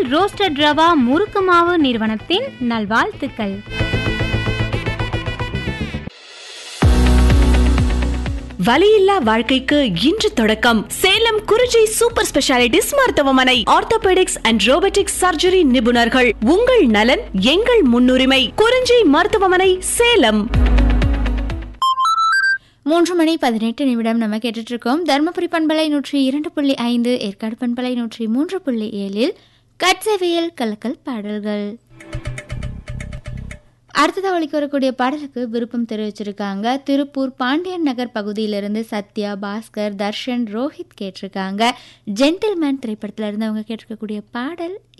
roasted rava முறுக்கு மாவு நிறுவனத்தின் நல்வாழ்த்துக்கள் வலியில்லா வாழ்க்கைக்கு இன்று தொடக்கம் சேலம் குறிஞ்சி சூப்பர் ஸ்பெஷாலிட்டிஸ் மருத்துவமனை ஆர்த்தோபெடிக்ஸ் அண்ட் ரோபோட்டிக்ஸ் சர்ஜரி நிபுணர்கள் உங்கள் நலன் எங்கள் முன்னுரிமை குறிஞ்சி மருத்துவமனை சேலம் மூன்று மணி பதினெட்டு நிமிடம் நம்ம கேட்டுட்டு இருக்கோம் தருமபுரி பண்பலை நூற்றி இரண்டு புள்ளி ஐந்து ஏற்காடு பண்பலை நூற்றி மூன்று புள்ளி ஏழில் கட்சேவையில் கலக்கல் பாடல்கள் அடுத்ததாக ஒழிக்க வரக்கூடிய பாடலுக்கு விருப்பம் தெரிவிச்சிருக்காங்க திருப்பூர் பாண்டியன் நகர் பகுதியிலிருந்து சத்யா பாஸ்கர் தர்ஷன் ரோஹித் கேட்டிருக்காங்க ஜென்டில்மேன் திரைப்படத்தில் இருந்து அவங்க கேட்டிருக்கக்கூடிய பாடல்